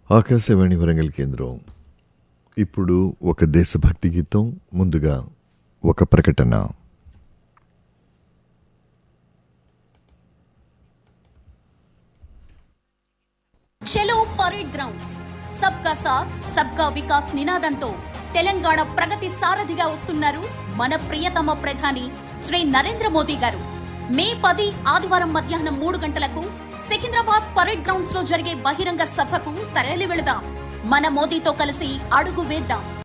ఆకాశవాణి వరంగల్ కేంద్రం ఇప్పుడు ఒక దేశభక్తి గీతం ముందుగా ఒక ప్రకటన చలో పరేడ్ గ్రౌండ్స్ సబ్కా సాత్ సబ్కా వికాస్ నినాదంతో తెలంగాణ ప్రగతి సారథిగా వస్తున్నారు మన ప్రియతమ ప్రధాని శ్రీ నరేంద్ర మోదీ గారు మే పది ఆదివారం మధ్యాహ్నం మూడు గంటలకు సికింద్రాబాద్ పరేడ్ గ్రౌండ్స్ లో జరిగే బహిరంగ సభకు తరలి వెళదాం మన మోదీతో కలిసి అడుగు వేద్దాం